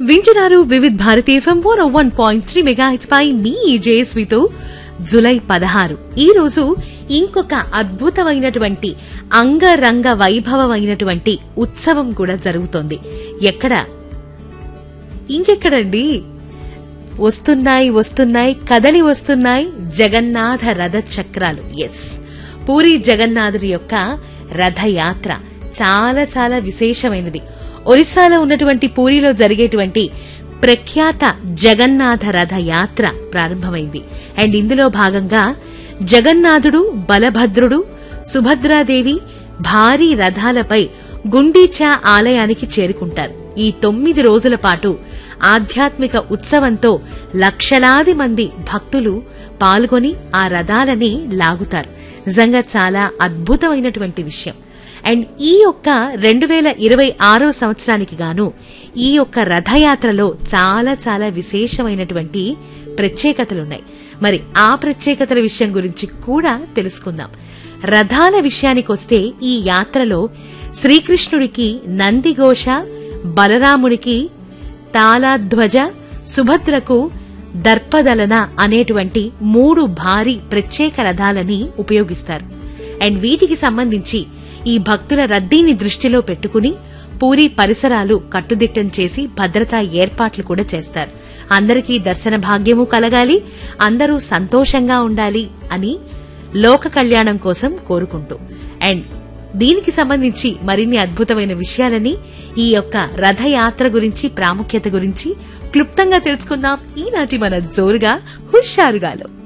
వింటున్నారు Vividh Bharati FM four one point three mega పై మీ జేఎస్వితో జులై పదహారు ఈ రోజు ఇంకొక అద్భుతమైనటువంటి అంగరంగ వైభవమైనటువంటి ఉత్సవం కూడా జరుగుతోంది ఎక్కడ ఇంకెక్కడండి వస్తున్నాయి వస్తున్నాయి కదలి వస్తున్నాయి జగన్నాథ రథ చక్రాలు ఎస్ పూరి జగన్నాథుడి యొక్క రథయాత్ర చాలా చాలా విశేషమైనది ఒరిస్సాలో ఉన్నటువంటి పూరిలో జరిగేటువంటి ప్రఖ్యాత జగన్నాథ రథ యాత్ర ప్రారంభమైంది అండ్ ఇందులో భాగంగా జగన్నాథుడు బలభద్రుడు సుభద్రాదేవి భారీ రథాలపై గుండీచా ఆలయానికి చేరుకుంటారు ఈ తొమ్మిది రోజుల పాటు ఆధ్యాత్మిక ఉత్సవంతో లక్షలాది మంది భక్తులు పాల్గొని ఆ రథాలని లాగుతారు నిజంగా చాలా అద్భుతమైనటువంటి విషయం అండ్ ఈ యొక్క రెండు వేల ఇరవై ఆరో సంవత్సరానికి గాను ఈ యొక్క రథయాత్రలో చాలా చాలా విశేషమైనటువంటి ప్రత్యేకతలున్నాయి మరి ఆ ప్రత్యేకతల విషయం గురించి కూడా తెలుసుకుందాం రథాల విషయానికొస్తే ఈ యాత్రలో శ్రీకృష్ణుడికి నందిఘోష బలరాముడికి తాళధ్వజ సుభద్రకు దర్పదలన అనేటువంటి మూడు భారీ ప్రత్యేక రథాలని ఉపయోగిస్తారు అండ్ వీటికి సంబంధించి ఈ భక్తుల రద్దీని దృష్టిలో పెట్టుకుని పూరి పరిసరాలు కట్టుదిట్టం చేసి భద్రతా ఏర్పాట్లు కూడా చేస్తారు అందరికీ దర్శన భాగ్యము కలగాలి అందరూ సంతోషంగా ఉండాలి అని లోక కళ్యాణం కోసం కోరుకుంటూ అండ్ దీనికి సంబంధించి మరిన్ని అద్భుతమైన విషయాలని ఈ యొక్క రథయాత్ర గురించి ప్రాముఖ్యత గురించి క్లుప్తంగా తెలుసుకుందాం ఈనాటి మన జోరుగా హుషారుగాలో